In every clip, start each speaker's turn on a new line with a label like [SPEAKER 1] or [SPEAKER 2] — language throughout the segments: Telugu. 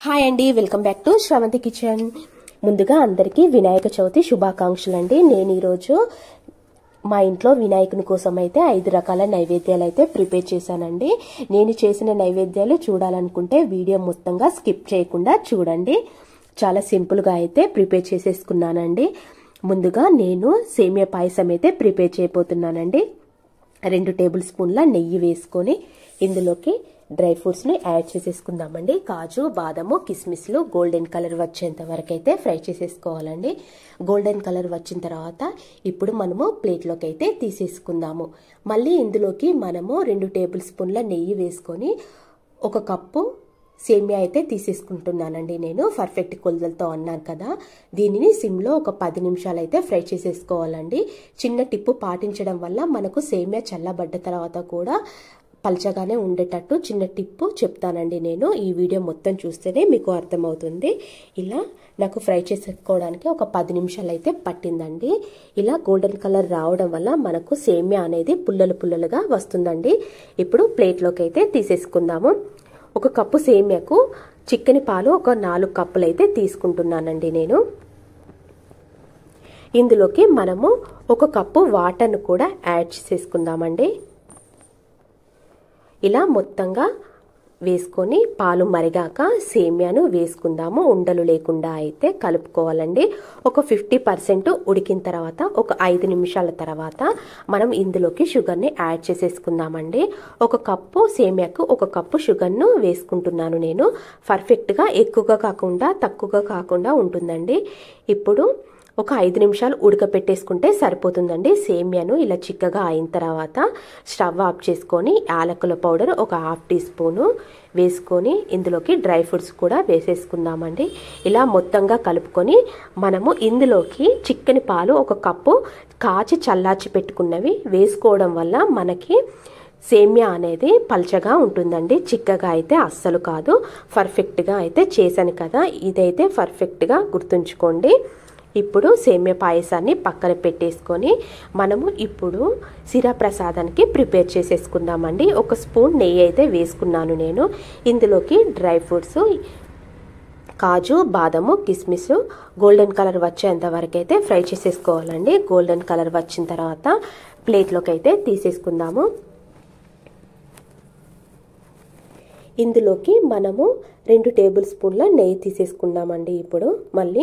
[SPEAKER 1] హాయ్ అండి welcome back to Sravanthi kitchen ముందుగా అందరికీ వినాయక చవితి శుభాకాంక్షలు అండి నేను ఈరోజు మా ఇంట్లో వినాయకుని కోసం అయితే ఐదు రకాల నైవేద్యాలు అయితే ప్రిపేర్ చేశానండి నేను చేసిన నైవేద్యాలు చూడాలనుకుంటే వీడియో మొత్తంగా స్కిప్ చేయకుండా చూడండి చాలా సింపుల్గా అయితే ప్రిపేర్ చేసేసుకున్నానండి ముందుగా నేను సేమియా పాయసం అయితే ప్రిపేర్ చేయబోతున్నానండి రెండు టేబుల్ స్పూన్ల నెయ్యి వేసుకొని ఇందులోకి డ్రై ఫ్రూట్స్ని యాడ్ చేసేసుకుందామండి కాజు బాదము కిస్మిస్లు గోల్డెన్ కలర్ వచ్చేంత వరకు అయితే ఫ్రై చేసేసుకోవాలండి గోల్డెన్ కలర్ వచ్చిన తర్వాత ఇప్పుడు మనము ప్లేట్లోకి అయితే తీసేసుకుందాము మళ్ళీ ఇందులోకి మనము రెండు టేబుల్ స్పూన్ల నెయ్యి వేసుకొని ఒక కప్పు సేమియా అయితే తీసేసుకుంటున్నానండి నేను పర్ఫెక్ట్ కొలతలతో అన్నాను కదా దీనిని సిమ్లో ఒక పది నిమిషాలు అయితే ఫ్రై చేసేసుకోవాలండి చిన్న టిప్పు పాటించడం వల్ల మనకు సేమియా చల్లబడ్డ తర్వాత కూడా పల్చగానే ఉండేటట్టు చిన్న టిప్పు చెప్తానండి నేను ఈ వీడియో మొత్తం చూస్తేనే మీకు అర్థమవుతుంది ఇలా నాకు ఫ్రై చేసుకోవడానికి ఒక పది నిమిషాలు అయితే పట్టిందండి ఇలా గోల్డెన్ కలర్ రావడం వల్ల మనకు సేమియా అనేది పుల్లలు పుల్లలుగా వస్తుందండి ఇప్పుడు ప్లేట్లోకి అయితే తీసేసుకుందాము ఒక కప్పు సేమియాకు చికెన్ పాలు ఒక నాలుగు కప్పులు అయితే తీసుకుంటున్నానండి నేను ఇందులోకి మనము ఒక కప్పు వాటర్ను కూడా యాడ్ చేసేసుకుందామండి ఇలా మొత్తంగా వేసుకొని పాలు మరిగాక సేమియాను వేసుకుందాము ఉండలు లేకుండా అయితే కలుపుకోవాలండి ఒక ఫిఫ్టీ పర్సెంట్ ఉడికిన తర్వాత ఒక ఐదు నిమిషాల తర్వాత మనం ఇందులోకి షుగర్ని యాడ్ చేసేసుకుందామండి ఒక కప్పు సేమియాకు ఒక కప్పు షుగర్ను వేసుకుంటున్నాను నేను పర్ఫెక్ట్గా ఎక్కువగా కాకుండా తక్కువగా కాకుండా ఉంటుందండి ఇప్పుడు ఒక ఐదు నిమిషాలు ఉడకపెట్టేసుకుంటే సరిపోతుందండి సేమియాను ఇలా చిక్కగా అయిన తర్వాత స్టవ్ ఆఫ్ చేసుకొని యాలకుల పౌడర్ ఒక హాఫ్ టీ స్పూను వేసుకొని ఇందులోకి డ్రై ఫ్రూట్స్ కూడా వేసేసుకుందామండి ఇలా మొత్తంగా కలుపుకొని మనము ఇందులోకి చిక్కని పాలు ఒక కప్పు కాచి చల్లార్చి పెట్టుకున్నవి వేసుకోవడం వల్ల మనకి సేమియా అనేది పల్చగా ఉంటుందండి చిక్కగా అయితే అస్సలు కాదు పర్ఫెక్ట్గా అయితే చేశాను కదా ఇదైతే పర్ఫెక్ట్గా గుర్తుంచుకోండి ఇప్పుడు సేమ్య పాయసాన్ని పక్కన పెట్టేసుకొని మనము ఇప్పుడు సిరా ప్రసాదానికి ప్రిపేర్ చేసేసుకుందామండి ఒక స్పూన్ నెయ్యి అయితే వేసుకున్నాను నేను ఇందులోకి డ్రై ఫ్రూట్స్ కాజు బాదము కిస్మిస్ గోల్డెన్ కలర్ వచ్చేంత వరకు అయితే ఫ్రై చేసేసుకోవాలండి గోల్డెన్ కలర్ వచ్చిన తర్వాత ప్లేట్లోకి అయితే తీసేసుకుందాము ఇందులోకి మనము రెండు టేబుల్ స్పూన్ల నెయ్యి తీసేసుకుందామండి ఇప్పుడు మళ్ళీ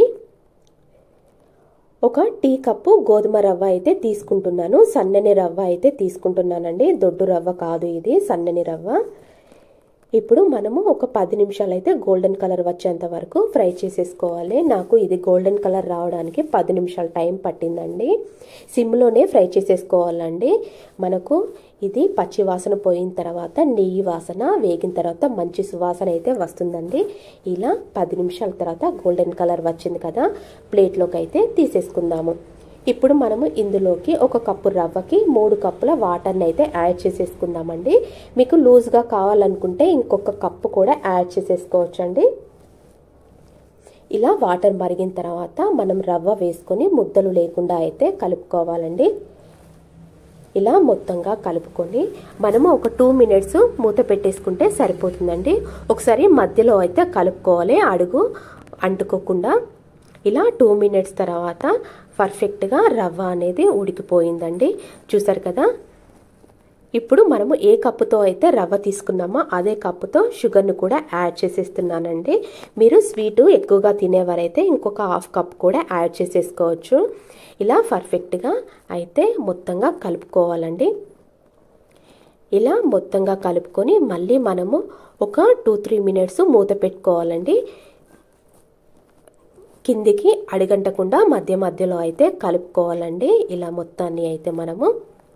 [SPEAKER 1] ఒక టీ కప్పు గోధుమ రవ్వ అయితే తీసుకుంటున్నాను సన్నని రవ్వ అయితే తీసుకుంటున్నానండి దొడ్డు రవ్వ కాదు ఇది సన్నని రవ్వ ఇప్పుడు మనము ఒక పది నిమిషాలు అయితే గోల్డెన్ కలర్ వచ్చేంత వరకు ఫ్రై చేసేసుకోవాలి నాకు ఇది గోల్డెన్ కలర్ రావడానికి పది నిమిషాల టైం పట్టిందండి సిమ్లోనే ఫ్రై చేసేసుకోవాలండి మనకు ఇది పచ్చి వాసన పోయిన తర్వాత నెయ్యి వాసన వేగిన తర్వాత మంచి సువాసన అయితే వస్తుందండి ఇలా పది నిమిషాల తర్వాత గోల్డెన్ కలర్ వచ్చింది కదా ప్లేట్లోకి అయితే తీసేసుకుందాము ఇప్పుడు మనము ఇందులోకి ఒక కప్పు రవ్వకి మూడు కప్పుల వాటర్ని అయితే యాడ్ చేసేసుకుందామండి మీకు లూజ్గా కావాలనుకుంటే ఇంకొక కప్పు కూడా యాడ్ చేసేసుకోవచ్చండి ఇలా వాటర్ మరిగిన తర్వాత మనం రవ్వ వేసుకొని ముద్దలు లేకుండా అయితే కలుపుకోవాలండి ఇలా మొత్తంగా కలుపుకొని మనము ఒక టూ మినిట్స్ మూత పెట్టేసుకుంటే సరిపోతుందండి ఒకసారి మధ్యలో అయితే కలుపుకోవాలి అడుగు అంటుకోకుండా ఇలా టూ మినిట్స్ తర్వాత పర్ఫెక్ట్గా రవ్వ అనేది ఉడికిపోయిందండి చూసారు కదా ఇప్పుడు మనము ఏ కప్పుతో అయితే రవ్వ తీసుకున్నామో అదే కప్పుతో షుగర్ను కూడా యాడ్ చేసేస్తున్నానండి మీరు స్వీటు ఎక్కువగా తినేవారైతే ఇంకొక హాఫ్ కప్ కూడా యాడ్ చేసేసుకోవచ్చు ఇలా పర్ఫెక్ట్గా అయితే మొత్తంగా కలుపుకోవాలండి ఇలా మొత్తంగా కలుపుకొని మళ్ళీ మనము ఒక టూ త్రీ మినిట్స్ మూత పెట్టుకోవాలండి కిందికి అడిగంటకుండా మధ్య మధ్యలో అయితే కలుపుకోవాలండి ఇలా మొత్తాన్ని అయితే మనము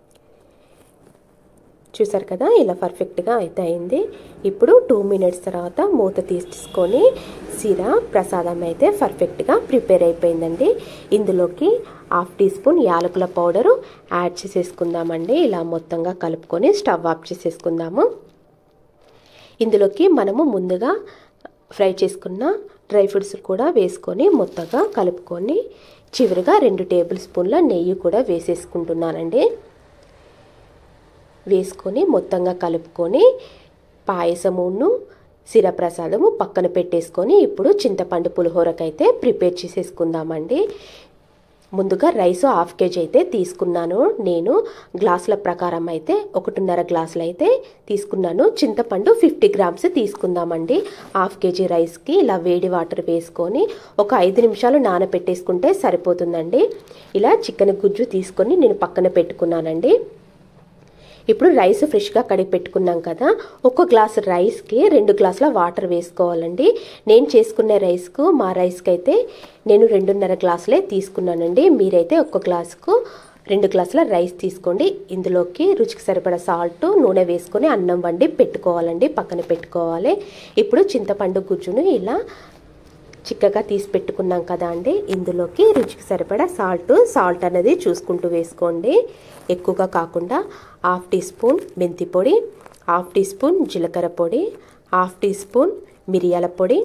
[SPEAKER 1] చూసారు కదా ఇలా పర్ఫెక్ట్గా అయితే అయింది ఇప్పుడు టూ మినిట్స్ తర్వాత మూత తీసుకొని సిరా ప్రసాదం అయితే పర్ఫెక్ట్గా ప్రిపేర్ అయిపోయిందండి ఇందులోకి హాఫ్ టీ స్పూన్ యాలకుల పౌడరు యాడ్ చేసేసుకుందామండి ఇలా మొత్తంగా కలుపుకొని స్టవ్ ఆఫ్ చేసేసుకుందాము ఇందులోకి మనము ముందుగా ఫ్రై చేసుకున్న డ్రై ఫ్రూట్స్ కూడా వేసుకొని మొత్తగా కలుపుకొని చివరిగా రెండు టేబుల్ స్పూన్ల నెయ్యి కూడా వేసేసుకుంటున్నానండి వేసుకొని మొత్తంగా కలుపుకొని పాయసమును శిరప్రసాదము పక్కన పెట్టేసుకొని ఇప్పుడు చింతపండు పులిహోరకైతే ప్రిపేర్ చేసేసుకుందామండి ముందుగా రైస్ హాఫ్ కేజీ అయితే తీసుకున్నాను నేను గ్లాసుల ప్రకారం అయితే ఒకటిన్నర గ్లాసులు అయితే తీసుకున్నాను చింతపండు ఫిఫ్టీ గ్రామ్స్ తీసుకుందామండి హాఫ్ కేజీ రైస్కి ఇలా వేడి వాటర్ వేసుకొని ఒక ఐదు నిమిషాలు నానబెట్టేసుకుంటే సరిపోతుందండి ఇలా చికెన్ గుజ్జు తీసుకొని నేను పక్కన పెట్టుకున్నానండి ఇప్పుడు రైస్ ఫ్రెష్గా కడిగి పెట్టుకున్నాం కదా ఒక గ్లాస్ రైస్కి రెండు గ్లాసుల వాటర్ వేసుకోవాలండి నేను చేసుకునే రైస్కు మా రైస్కి అయితే నేను రెండున్నర గ్లాసులే తీసుకున్నానండి మీరైతే ఒక గ్లాసుకు రెండు గ్లాసుల రైస్ తీసుకోండి ఇందులోకి రుచికి సరిపడా సాల్ట్ నూనె వేసుకొని అన్నం వండి పెట్టుకోవాలండి పక్కన పెట్టుకోవాలి ఇప్పుడు చింతపండు గుజ్జును ఇలా చిక్కగా తీసి పెట్టుకున్నాం కదా అండి ఇందులోకి రుచికి సరిపడా సాల్ట్ సాల్ట్ అనేది చూసుకుంటూ వేసుకోండి ఎక్కువగా కాకుండా హాఫ్ టీ స్పూన్ మెంతి పొడి హాఫ్ టీ స్పూన్ జీలకర్ర పొడి హాఫ్ టీ స్పూన్ మిరియాల పొడి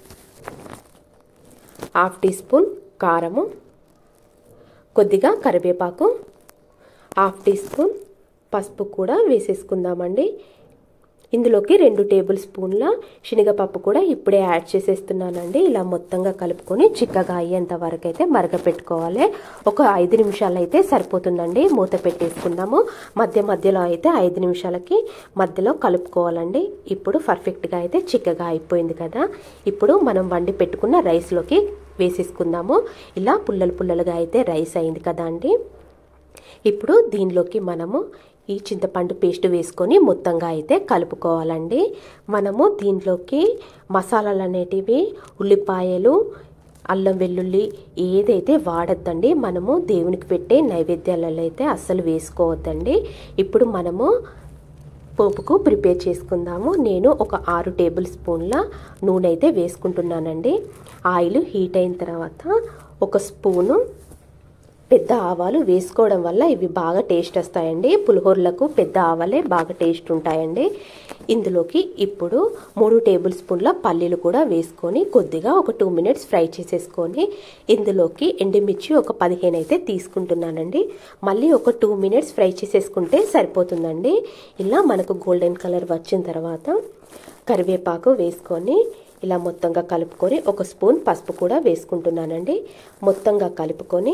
[SPEAKER 1] హాఫ్ టీ స్పూన్ కారము కొద్దిగా కరివేపాకు హాఫ్ టీ స్పూన్ పసుపు కూడా వేసేసుకుందామండి ఇందులోకి రెండు టేబుల్ స్పూన్ల శనగపప్పు కూడా ఇప్పుడే యాడ్ చేసేస్తున్నానండి ఇలా మొత్తంగా కలుపుకొని చిక్కగా అయ్యేంత వరకు అయితే మరగపెట్టుకోవాలి ఒక ఐదు నిమిషాలు అయితే సరిపోతుందండి మూత పెట్టేసుకుందాము మధ్య మధ్యలో అయితే ఐదు నిమిషాలకి మధ్యలో కలుపుకోవాలండి ఇప్పుడు పర్ఫెక్ట్గా అయితే చిక్కగా అయిపోయింది కదా ఇప్పుడు మనం వండి పెట్టుకున్న రైస్లోకి వేసేసుకుందాము ఇలా పుల్లలు పుల్లలుగా అయితే రైస్ అయింది కదా అండి ఇప్పుడు దీనిలోకి మనము ఈ చింతపండు పేస్ట్ వేసుకొని మొత్తంగా అయితే కలుపుకోవాలండి మనము దీంట్లోకి మసాలాలు అనేటివి ఉల్లిపాయలు అల్లం వెల్లుల్లి ఏదైతే వాడద్దండి మనము దేవునికి పెట్టే నైవేద్యాలలో అయితే అస్సలు వేసుకోవద్దండి ఇప్పుడు మనము పోపుకు ప్రిపేర్ చేసుకుందాము నేను ఒక ఆరు టేబుల్ స్పూన్ల నూనె అయితే వేసుకుంటున్నానండి ఆయిల్ హీట్ అయిన తర్వాత ఒక స్పూను పెద్ద ఆవాలు వేసుకోవడం వల్ల ఇవి బాగా టేస్ట్ వస్తాయండి పులిహోరలకు పెద్ద ఆవాలే బాగా టేస్ట్ ఉంటాయండి ఇందులోకి ఇప్పుడు మూడు టేబుల్ స్పూన్ల పల్లీలు కూడా వేసుకొని కొద్దిగా ఒక టూ మినిట్స్ ఫ్రై చేసేసుకొని ఇందులోకి ఎండుమిర్చి ఒక పదిహేను అయితే తీసుకుంటున్నానండి మళ్ళీ ఒక టూ మినిట్స్ ఫ్రై చేసేసుకుంటే సరిపోతుందండి ఇలా మనకు గోల్డెన్ కలర్ వచ్చిన తర్వాత కరివేపాకు వేసుకొని ఇలా మొత్తంగా కలుపుకొని ఒక స్పూన్ పసుపు కూడా వేసుకుంటున్నానండి మొత్తంగా కలుపుకొని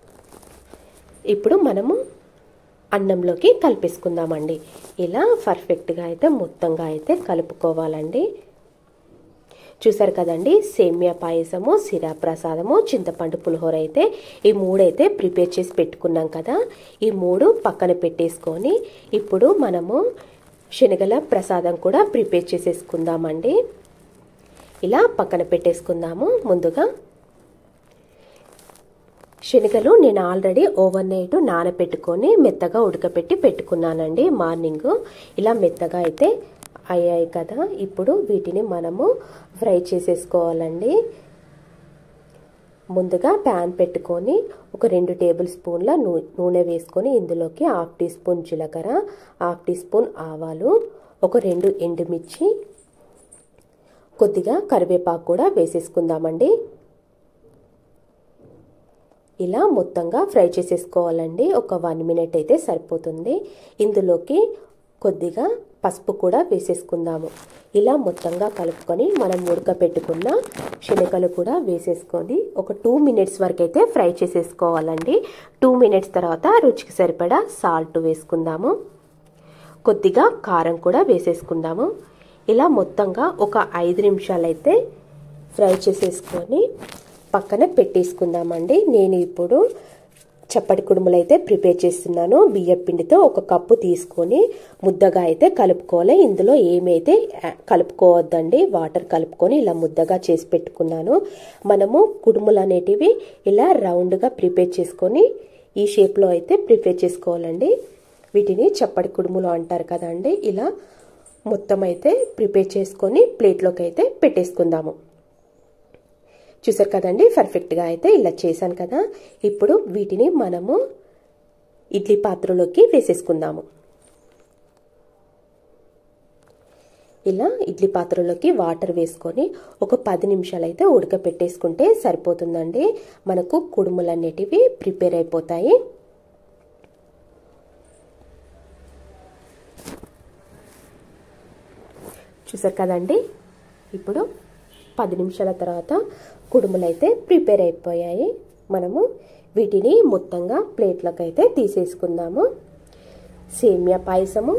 [SPEAKER 1] ఇప్పుడు మనము అన్నంలోకి కలిపేసుకుందామండి ఇలా పర్ఫెక్ట్గా అయితే మొత్తంగా అయితే కలుపుకోవాలండి చూసారు కదండి సేమియా పాయసము సిరా ప్రసాదము చింతపండు పులిహోర అయితే ఈ మూడైతే ప్రిపేర్ చేసి పెట్టుకున్నాం కదా ఈ మూడు పక్కన పెట్టేసుకొని ఇప్పుడు మనము శనగల ప్రసాదం కూడా ప్రిపేర్ చేసేసుకుందామండి ఇలా పక్కన పెట్టేసుకుందాము ముందుగా శనగలు నేను ఆల్రెడీ ఓవర్ నైట్ నానబెట్టుకొని మెత్తగా ఉడకపెట్టి పెట్టుకున్నానండి మార్నింగ్ ఇలా మెత్తగా అయితే అయ్యాయి కదా ఇప్పుడు వీటిని మనము ఫ్రై చేసేసుకోవాలండి ముందుగా ప్యాన్ పెట్టుకొని ఒక రెండు టేబుల్ స్పూన్ల నూనె వేసుకొని ఇందులోకి హాఫ్ టీ స్పూన్ జీలకర్ర హాఫ్ టీ స్పూన్ ఆవాలు ఒక రెండు ఎండుమిర్చి కొద్దిగా కరివేపాకు కూడా వేసేసుకుందామండి ఇలా మొత్తంగా ఫ్రై చేసేసుకోవాలండి ఒక వన్ మినిట్ అయితే సరిపోతుంది ఇందులోకి కొద్దిగా పసుపు కూడా వేసేసుకుందాము ఇలా మొత్తంగా కలుపుకొని మనం ఉడకపెట్టుకున్న శనగలు కూడా వేసేసుకొని ఒక టూ మినిట్స్ వరకు అయితే ఫ్రై చేసేసుకోవాలండి టూ మినిట్స్ తర్వాత రుచికి సరిపడా సాల్ట్ వేసుకుందాము కొద్దిగా కారం కూడా వేసేసుకుందాము ఇలా మొత్తంగా ఒక ఐదు నిమిషాలు అయితే ఫ్రై చేసేసుకొని పక్కన పెట్టేసుకుందామండి నేను ఇప్పుడు చప్పటి కుడుములు అయితే ప్రిపేర్ చేస్తున్నాను బియ్యం పిండితో ఒక కప్పు తీసుకొని ముద్దగా అయితే కలుపుకోవాలి ఇందులో ఏమైతే కలుపుకోవద్దండి వాటర్ కలుపుకొని ఇలా ముద్దగా చేసి పెట్టుకున్నాను మనము కుడుములు అనేటివి ఇలా రౌండ్గా ప్రిపేర్ చేసుకొని ఈ షేప్లో అయితే ప్రిపేర్ చేసుకోవాలండి వీటిని చప్పటి కుడుములు అంటారు కదండి ఇలా మొత్తం అయితే ప్రిపేర్ చేసుకొని ప్లేట్లోకి అయితే పెట్టేసుకుందాము చూసారు కదండి పర్ఫెక్ట్గా అయితే ఇలా చేశాను కదా ఇప్పుడు వీటిని మనము ఇడ్లీ పాత్రలోకి వేసేసుకుందాము ఇలా ఇడ్లీ పాత్రలోకి వాటర్ వేసుకొని ఒక పది నిమిషాలు అయితే ఉడకపెట్టేసుకుంటే సరిపోతుందండి మనకు కుడుములు అనేటివి ప్రిపేర్ అయిపోతాయి చూసారు కదండి ఇప్పుడు పది నిమిషాల తర్వాత కుడుములు అయితే ప్రిపేర్ అయిపోయాయి మనము వీటిని మొత్తంగా ప్లేట్లకు అయితే తీసేసుకుందాము సేమియా పాయసము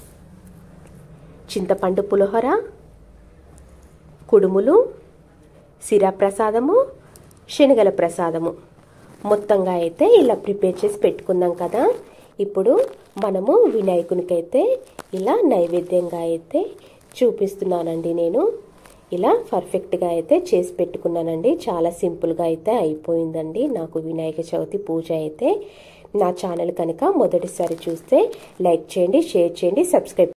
[SPEAKER 1] చింతపండు పులిహోర కుడుములు సిరా ప్రసాదము శనగల ప్రసాదము మొత్తంగా అయితే ఇలా ప్రిపేర్ చేసి పెట్టుకుందాం కదా ఇప్పుడు మనము వినాయకునికైతే ఇలా నైవేద్యంగా అయితే చూపిస్తున్నానండి నేను ఇలా పర్ఫెక్ట్గా అయితే చేసి పెట్టుకున్నానండి చాలా సింపుల్గా అయితే అయిపోయిందండి నాకు వినాయక చవితి పూజ అయితే నా ఛానల్ కనుక మొదటిసారి చూస్తే లైక్ చేయండి షేర్ చేయండి సబ్స్క్రైబ్